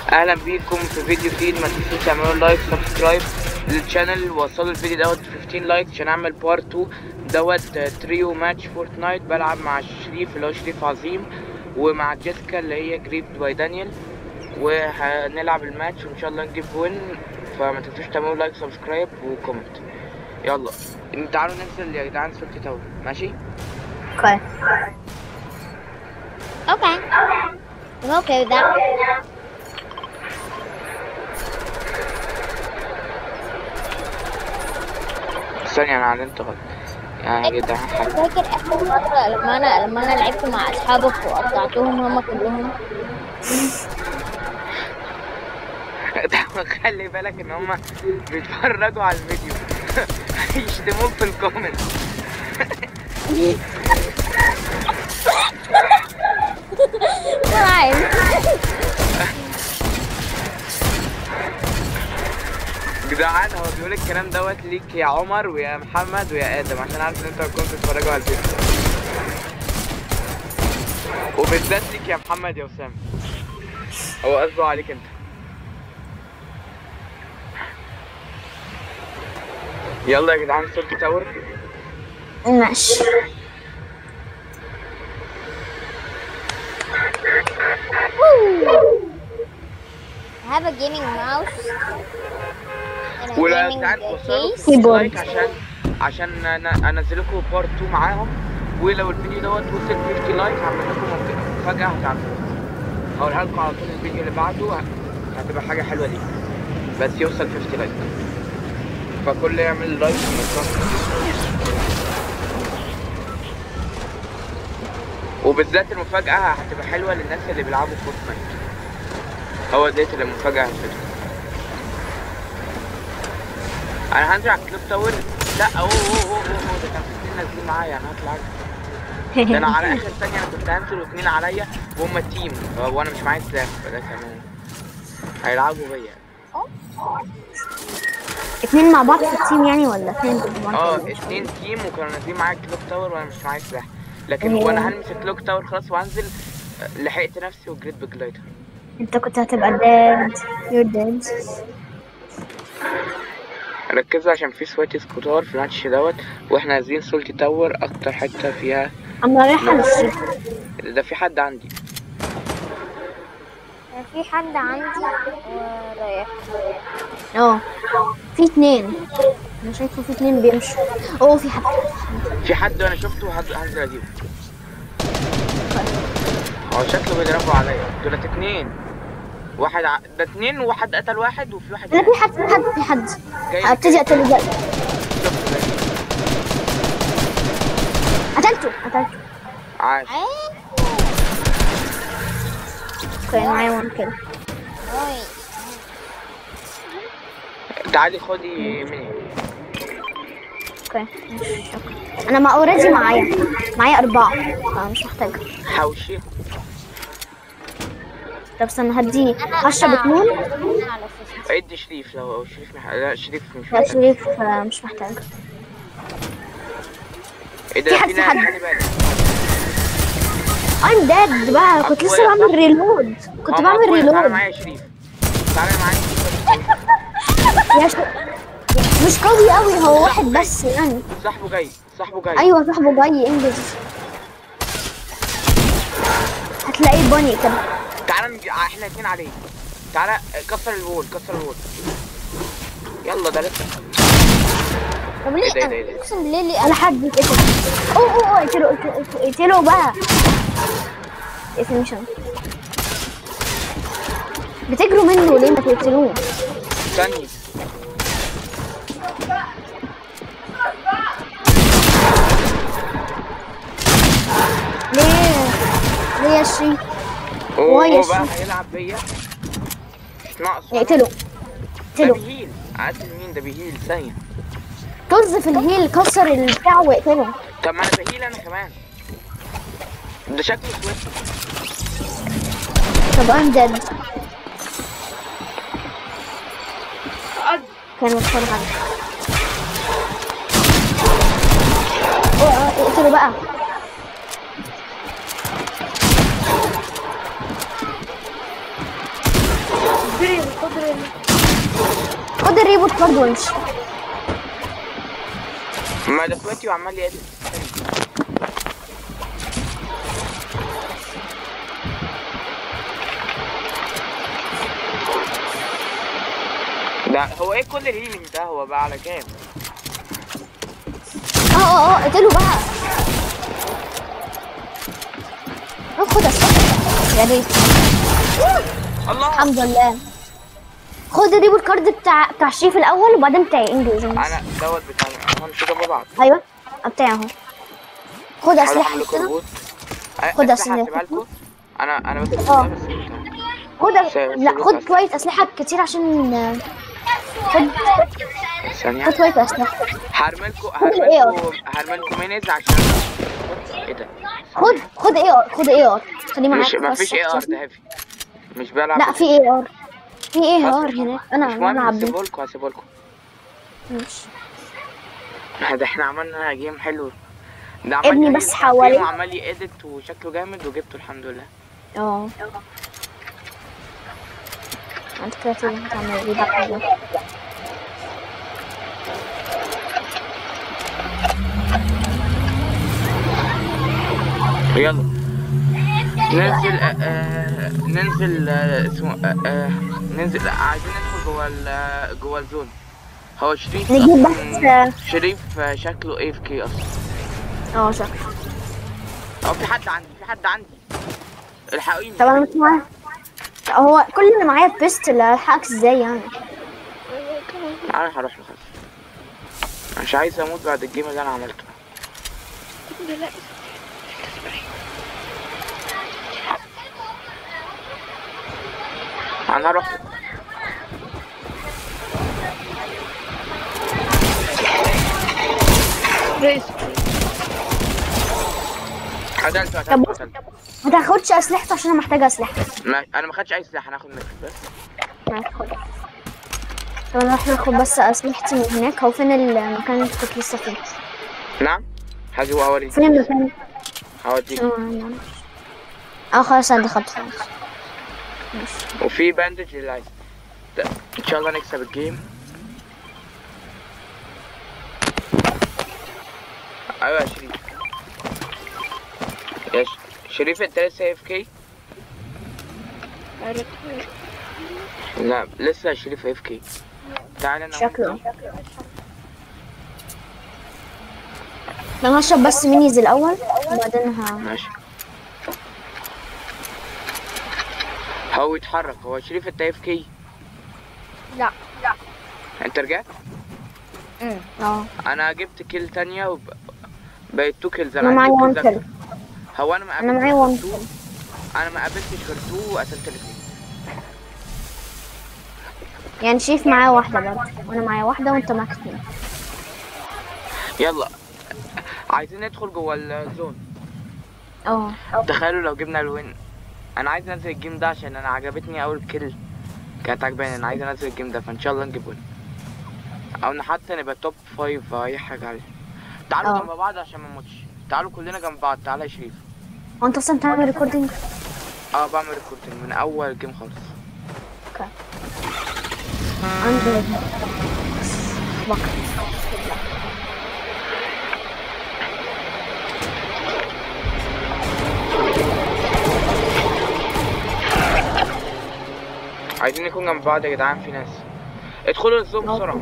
اهلا بيكم في فيديو جديد ما تنسوش تعملوا لايك سبسكرايب للشانل وصلوا الفيديو دوت 15 لايك عشان اعمل بارت 2 دوت آه، تريو ماتش فورتنايت بلعب مع شريف اللي هو شريف عظيم ومع جيسكا اللي هي جريب باي دانيال وهنلعب الماتش وان شاء الله نجيب وين فما تنسوش تعملوا لايك سبسكرايب وكومنت يلا تعالوا ننزل يا جدعان سلطة تاور ماشي Okay. Okay. I'm okay with that. ثانية انا علمت غلط يا جدعان حاجة فاكر اخر مرة لما انا لما انا لعبت مع اصحابك وقطعتهم هما كلهم خلي بالك ان هما بيتفرجوا على الفيديو يشتموك في الكومنت Fine. جدعان هو بيقول الكلام دوت ليك يا عمر ويا محمد ويا ادم عشان عارف ان انتوا هتكونوا بتتفرجوا على الفيديو وبالذات ليك يا محمد يا اسامه هو قصده عليك انت يلا يا جدعان سلطة تاور ماشي I have a gaming mouse and a ولو يا gaming جدعان وصلوا case. في لايك عشان عشان أنا- انزل لكم بارت 2 معاهم ولو الفيديو دوت وصل 50 لايك هعمل لكم مفاجأة- فجأة هتعرفوها هقولها لكم على طول الفيديو اللي بعده ه- هتبقى حاجة حلوة ليك بس يوصل 50 لايك فكل يعمل لايك وبالذات المفاجأة هتبقى حلوة للناس اللي بيلعبوا فورتنايت هو ديت اللي المفاجأة هتبقى انا هنزل على الكلوب تاور لا اوه اوه اوه اوه أوه، ده كان في اتنين نازلين معايا انا هطلع أجري. ده انا على اخر ثانيه انا كنت هنزل واتنين عليا وهم تيم ف- وانا مش معايا سلاح فده كمان هيلعبوا بيا اتنين مع بعض في التيم يعني ولا اتنين ضد بعض؟ اه اتنين تيم وكانوا نازلين معايا الكلوك تاور وانا مش معايا سلاح لكن أيوة. وانا هلمس الكلوك تاور خلاص وهنزل آه، لحقت نفسي وجريت بجلايدر انت كنت هتبقى dead you're dead ركزوا عشان في سويت سكوتار في الماتش دوت واحنا نازلين سولتي تاور اكتر حته فيها انا رايحة للشريف ده في حد عندي في حد عندي ورايح اه في اتنين انا شايفه في اتنين بيمشوا اوه في حد في حد وانا شفته هد- هنزل اجيبه هو شكله بيضربوا عليا دولت اتنين واحد ع... ده اتنين وواحد قتل واحد وفي واحد لا في حد في حد في حد جاي هبتدي اقتله دلوقتي شفته ده. قتلته قتلته عاش اوكي معايا وان كده تعالي خدي مني اوكي ماشي شكرا انا ما اوريدي معايا معايا اربعة فمش محتاجة حوشي طب استنى هديني هشرب اتنين ادي شريف لو شريف مح... لا شريف مش لا محتاج. شريف آه، مش محتاج ايه ده في حد- في في ناس حد. خلي بالك I'm dead بقى كنت لسه أقوياء بعمل صح؟ ريلود كنت هم بعمل أقوياء. تعالى ريلود معايا يا شريف تعالى معايا يا ش... مش قوي قوي هو واحد بس يعني صاحبه جاي صاحبه جاي ايوه صاحبه جاي انجز هتلاقيه بني كده تعالى نج... احنا اتنين عليه تعالى كسر الوول كسر الوول يلا ده لسه طب إيه ده، إيه ليه ده، إيه ده؟ اقسم بالله ليه انا حد يتقتل اوه اوه اوه اقتله اقتله- اقتله بقى اقتل مش أنا. بتجروا منه ليه ما تقتلوه استني ليه ليه يا شريف هو يا بقى شريف. هيلعب بيا مش ناقص اقتله ده اقتله بيهيل قاتل مين ده بيهيل ثانية طز في الهيل كسر البتاع واقتله طب ما انا بهيل انا كمان ده شكله سويت طب I'm dead كان متفرج عليه اوه، اقتله بقى خد الريبوت كارد وامشي ما ده اخواتي وعمال يقلب ده هو ايه كل الهيلينج ده هو بقى على كام؟ اه اه اه اقتله بقى روح خد اسلحة يا ريت الله الحمد لله خد الريبوت كارد بتاع بتاع شريف الاول وبعدين بتاع انجليزي انا دوت بتاعي اهم شيء جنب بعض ايوه بتاعي اهو خد هروح اسلحه اعمل لكم كده ريبوت خد أسلحة أسلحة. هسيبها لكم انا انا بس اه. بس خد سيب- لا سيب خد أسلحة. شويه اسلحه كتير عشان آه، خد ثانية خد شويه اسلحه هرملكوا الإيه آر. هرملكوا هرملكوا مينيز عشان ايه ده؟ خد خد اي ار خد اي ار خليه معاك مش ما بس فيش اي ار عشان- ده هيفي مش بلعب لا في اي ار في اي بس ار هناك انا مش انا مهم العب هسيبه لكم هسيبه لكم ماشي ده احنا عملنا جيم حلو ده ابني عمال بس يهيل حوالي- ساعتين وعمال يأدت وشكله جامد وجبته الحمد لله اه انت كده تيجي هتعمل ايه بقى يلا ننزل آه آه ننزل آه اسمه آه آه ننزل آه عايزين ندخل جوه ال- آه، جوه الزون هو شريف نجيب أصلاً- بس- شريف آه، شكله اي في كي اصلا اه شكرا او في حد عندي في حد عندي الحقوني طب انا مش معايا هو كل اللي معايا بيست اللي هلحقك ازاي يعني انا هروح له خلاص مش عايز اموت بعد الجيم اللي انا عملته انا هروح له. قتلته طب قتلته بص. قتلته ما تاخدش اسلحته عشان انا محتاجه اسلحه ما انا ما خدتش اي سلاح انا هاخد ميكس بس ماشي خد طب انا راح ناخد بس اسلحتي من هناك هو فين المكان اللي انت كنت لسه فيه نعم هاجي واوريك فين المكان هوديك اه معلش. اه خلاص انا دخلت خلاص ماشي وفي باندج اللي عايز ده- ان شاء الله نكسب الجيم ايوه يا شريف يا ش- شريف انت لسه اف كي لا لسه شريف اف كي تعال انا وأنت. شكله انا هشرب بس مينيز الاول وبعدين ه... ماشي هو يتحرك هو شريف انت اف كي لا انت رجعت اه انا جبت كيل تانية وب... بقيت تو كيلز انا عندي معايا kills 1 أكتر. كيل هو انا ما انا قابلتش معايا غير 1 two. كيل انا ما قابلتش غير تو وقتلت الاثنين يعني شريف معاه واحدة برضه وانا معايا واحدة وانت معاك اتنين يلا عايزين ندخل جوه الزون اه تخيلوا لو جبنا الوين انا عايز انزل الجيم ده عشان انا عجبتني اول كيل كانت عجباني انا عايز انزل الجيم ده فان شاء الله نجيب وين او إن حتى نبقى توب فايف أو اي حاجه عليه تعالوا اه. جنب بعض عشان ما نموتش تعالوا كلنا جنب بعض تعالى يا شريف هو انت اصلا بتعمل ريكوردينج اه بعمل ريكوردنج من اول جيم خالص عندي بكر عايزين نكون جنب بعض يا جدعان في ناس ادخلوا الزوم بسرعه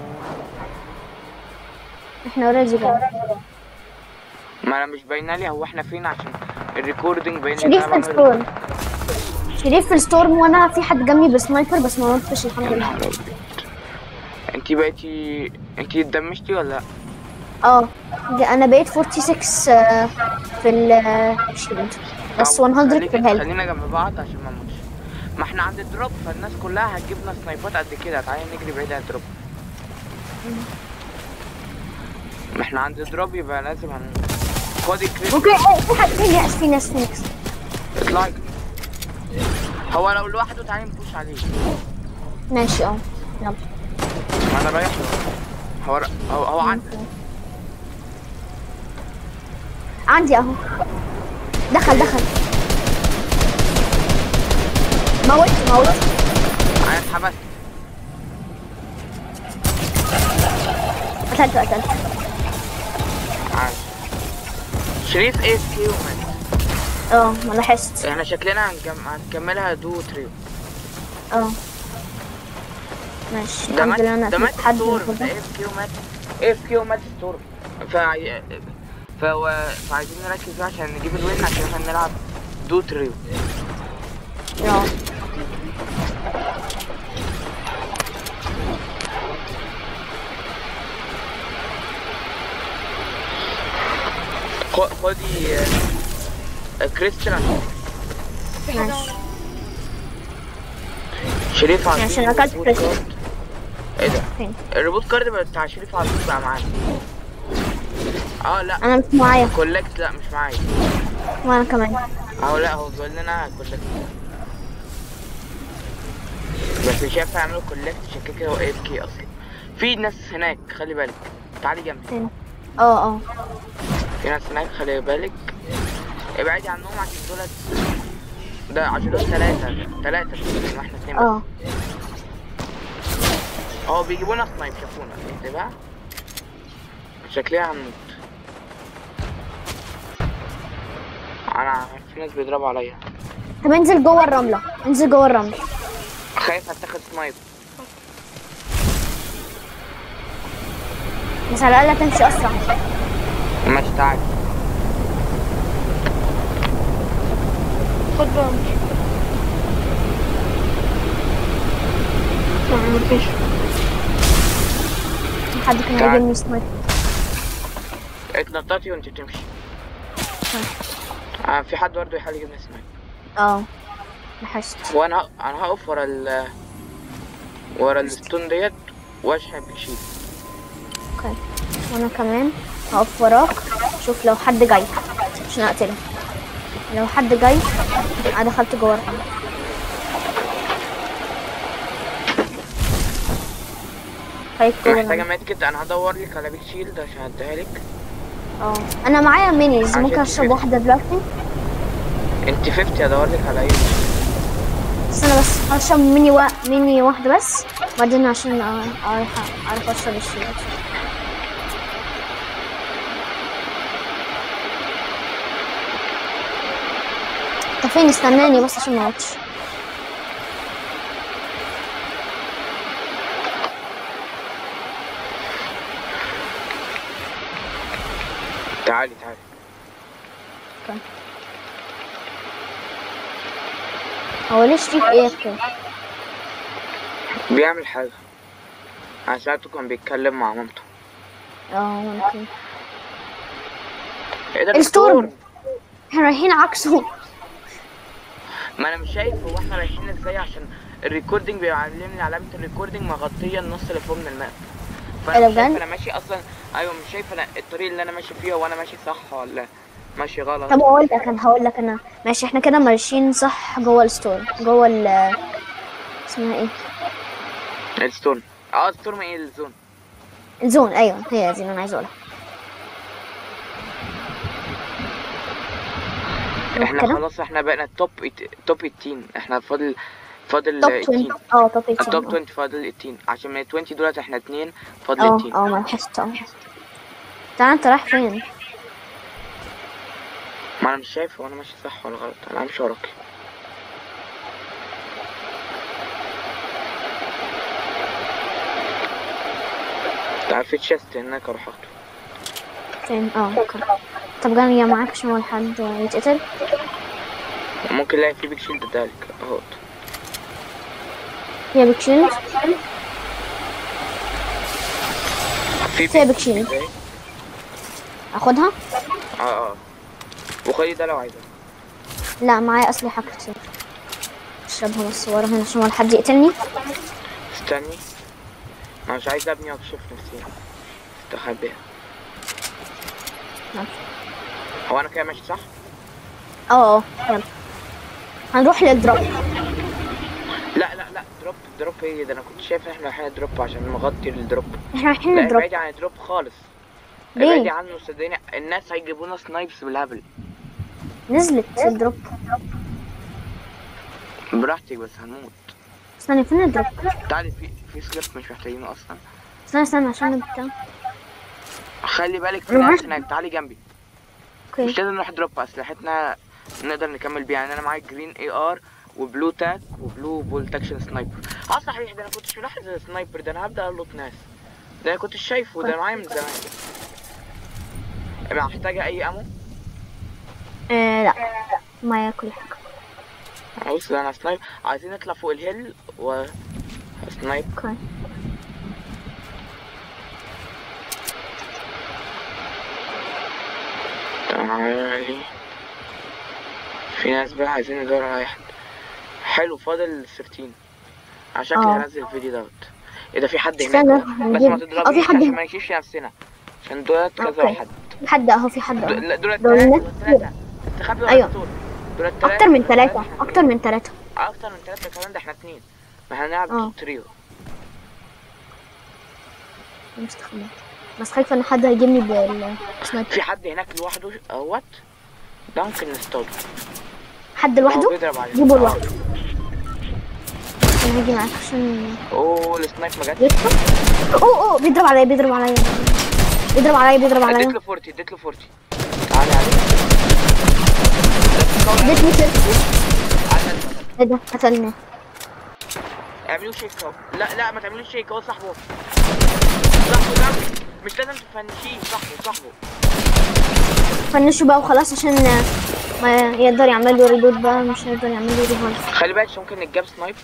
احنا اوريدي جنب ما انا مش باينه لي هو احنا فين عشان الريكوردنج باين لي إن شريف أنا في بعمل الستورم شريف في الستورم وانا في حد جنبي بسنايبر بس ما متش الحمد يا لله نهار أبيض. انتي بقيتي انتي اتدمجتي ولا لا؟ اه دي انا بقيت 46 آه، في الشيلد بس طب 100 خليك- في الهيلث خلينا جنب بعض عشان ما نموتش ما احنا عند الدروب فالناس كلها هتجيبنا سنايبات قد كده تعالى نجري بعيد عن الدروب ما احنا عند الدروب يبقى لازم هنموت خدي كريس ممكن آه، في حد في ناس في ناس في ناس اطلعي هو لو لوحده تعالى نبوش عليه ماشي اه يلا ما انا رايح له هو ر- هو هو عند عندي اهو دخل دخل موت موت انا اتحبست قتلته قتلته عاش شريف ايه كيو مان اه ما لاحظت احنا شكلنا هنكم... هنكملها دو تريو اه ماشي ده الحمد مات لله انا ده مات قتلت حد ستورم من ده كده. اف كيو مات اف كيو مات ستورم فا فهو فعايزين نركز بقى عشان نجيب الوين عشان احنا نلعب دو تريو اه خ- خدي آه، آه، كريستال عشان ماشي شريف عزيز عشان أكلت ريبوت كريستال. كارد. ايه ده فين الريبوت كارد بتاع شريف عزيز بقى معانا اه لا انا مش معايا كولكت لا مش معايا وانا كمان اهو لا هو بيقول لنا كولكت بس مش هينفع يعملوا كولكت عشان كده كده هو اف كي اصلا في ناس هناك خلي بالك تعالي جنبي فين اه اه في ناس هناك خلي بالك ابعدي عنهم عشان دولت ده عشان دول ثلاثة ثلاثة مش احنا اتنين بس اه اه بيجيبونا سنايب شافونا ايه بقى شكلها هنموت انا في ناس بيضربوا عليا طب انزل جوه الرملة انزل جوه الرملة خايف اتاخد سنايب بس على الأقل تمشي أسرع ماشي تعالى خد بقى ما مفيش حد كان تعال. هيجيبني سنايب اتنططي وانت بتمشي آه في حد برضه يحاول يجيبني سنايب اه لاحظت وانا ه- انا هقف ورا ال ورا الستون ديت واشحن بشيل اوكي وانا كمان هقف وراك شوف لو حد جاي عشان اقتله لو حد جاي انا دخلت جوه الرملة خايف جوه محتاجة الرملة. ميدكت انا هدور لك على بيك شيلد عشان اديها لك اه انا معايا مينيز عشان ممكن اشرب تفرق. واحدة دلوقتي انت 50 هدور لك على ايه استنى بس هشرب ميني وا... ميني واحدة بس بعدين عشان أ- اعرف اعرف اشرب الشيء طب فين استناني بس عشان ما اقعدش تعالي تعالي هو ليش في ايه كده بيعمل حاجة انا ساعته كان بيتكلم مع مامته اه ممكن ايه ده الستورم. الستورم احنا رايحين عكسه ما انا مش شايف هو احنا رايحين ازاي عشان الريكوردنج بيعلمني علامة الريكوردنج مغطية النص اللي فوق من الماب ايه فانا ده مش شايف بجد؟ انا ماشي اصلا ايوه مش شايف انا الطريق اللي انا ماشي فيه وانا ماشي صح ولا ماشي غلط طب اقول لك انا هقول لك انا ماشي احنا كده ماشيين صح جوه الستور جوه ال اسمها ايه الستورم اه الستورم ايه الزون الزون ايوه هي دي اللي انا عايز اقولها نروح احنا كده خلاص احنا بقينا توب توب 18 احنا فاضل فاضل توب 20 18 اه توب 18 التوب اه. 20 فاضل 18 عشان من 20 دولت احنا اتنين فاضل اه 18 اه ما لاحظت اه تعال انت رايح فين ما انا مش شايف هو انا ماشي صح ولا غلط انا همشي وراكي تعال في تشيست هناك اروح اخده فين اه اوكي طب جاي معاك عشان هو حد يتقتل ممكن الاقي في بيك شيلد ادالك اهو هي بكشيلد في فيها بيك شيلد ازاي؟ اخدها اه اه وخدي ده لو عايزه لا معايا اسلحه كتير اشربها بس ورا هنا عشان ولا حد يقتلني استني انا مش عايز ابني واكشف نفسي استخبى ماشي. هو انا كده ماشي صح اه اه يلا هنروح للدروب لا لا لا دروب دروب ايه ده انا كنت شايف احنا رايحين دروب عشان نغطي الدروب احنا رايحين لا للدروب ابعدي عن الدروب خالص ليه؟ ابعدي عنه صدقني الناس هيجيبونا سنايبس بالهبل نزلت الدروب براحتك بس هنموت استنى فين الدروب تعالي في في سليب مش محتاجينه اصلا استنى استنى عشان البتاع خلي بالك في أنا ناس معاك. هناك تعالي جنبي مش اوكي لازم نروح دروب اسلحتنا نقدر نكمل بيها يعني انا معايا جرين اي ار وبلو تاك وبلو بولتكشن سنايبر اه صحيح ده انا كنتش ملاحظ السنايبر ده انا هبدا القط ناس ده انا كنتش شايفه ده معايا من زمان محتاجة اي امو آه لا معايا كل حاجة بص انا سنايب عايزين نطلع فوق الهيل و سنايب اوكي تعالي في ناس بقى عايزين ندور على واحد حلو فاضل 13 على شكلي اه. هنزل الفيديو دوت ايه ده في حد استنى، هناك بس ما هنجيب- اه، تضربنيش في حد عشان هنا. ما نكشفش نفسنا عشان دولت كذا اوكي. واحد في حد اهو في حد دول اهو لا، دولت دول ثلاثة ناس دولت ثلاثة استخبي ورا أيوة. الدكتور دولت ثلاثة اكتر من دولت ثلاثة إحنا اكتر من ثلاثة اتنين. اكتر من ثلاثة كمان ده احنا اتنين ما هنلعب اه. تريو مستخبي بس خايفة ان حد هيجيبني بالسنايبر في حد هناك لوحده اهوت ده ممكن نصطاده حد هو لوحده بيضرب علينا. جيبه اه. لوحده انا هاجي معاك عشان اوه السنايب ما جاتش يدخل اوه اوه بيضرب عليا بيضرب عليا بيضرب عليا بيضرب اديت عليا له 40 اديت له 40 تعالي علي اديتني سيرفي تعالي ايه ده قتلني اعملوا شيك اهو لا لا ما تعملوش شيك هو صاحبه صاحبه ده مش لازم تفنشيه صاحبه صاحبه فنشوا بقى وخلاص عشان ما يقدر يعمل له ريلود بقى مش هيقدر يعمل له ريفولف خلي بالك ممكن نتجاب سنايب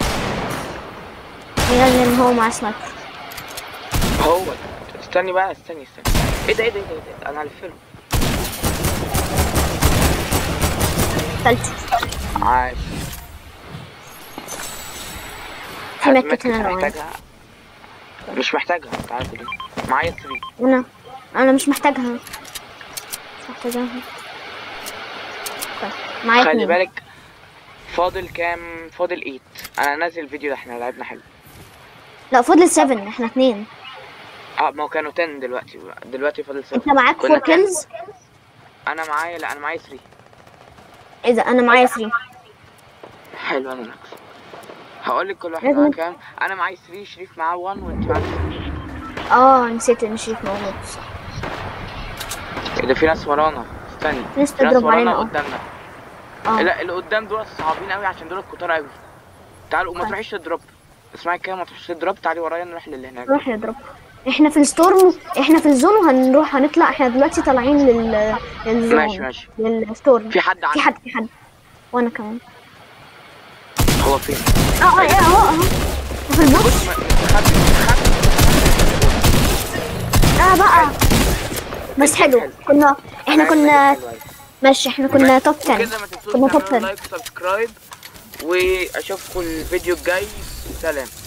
يعني ان هو معاه سنايبر هو استني بقى استني استني ايه ده ايه ده ايه ده, إيه ده؟ انا هلفله قتلته عاش في مكة هات هنا مكة لو عايز. محتاجها مش محتاجها تعالى خدي معايا 3 انا انا مش محتاجها مش محتاجها طيب، معايا خلي اتنين بالك فاضل كام فاضل 8 انا نازل الفيديو ده احنا لعبنا حلو لا فضل 7 احنا اتنين اه ما هو كانوا 10 دلوقتي دلوقتي فاضل 7 انت معاك كنا 4 كام؟ كيلز انا معايا لا انا معايا 3 ايه ده انا معايا 3 حلو انا ناقص هقول لك كل واحد لازم- معاه كام انا معايا 3 شريف معاه 1 وانت معاك 3 اه نسيت ان شريف موجود صح ايه ده في ناس ورانا استني ناس في ناس تضرب ورانا علينا، اه. قدامنا اه لا اللي قدام دول صعبين قوي عشان دول كتار قوي تعالوا وما طيب. تروحيش تضرب اسمعي كده ما تروحيش تضرب تعالي ورايا نروح للي هناك نروح نضرب احنا في الستورم احنا في الزون وهنروح هنطلع احنا دلوقتي طالعين لل للزون ماشي ماشي للستورم في حد في عندي حد في حد وانا كمان هو فين اه اه ايه اهو اهو وفي البوكس بص ما- خد خد اه بقى بس حلو كنا احنا كنا ماشي احنا كنا توب 10 كده ما تنسوش كنا توب تعملوا 10 لايك وسبسكرايب واشوفكم الفيديو الجاي سلام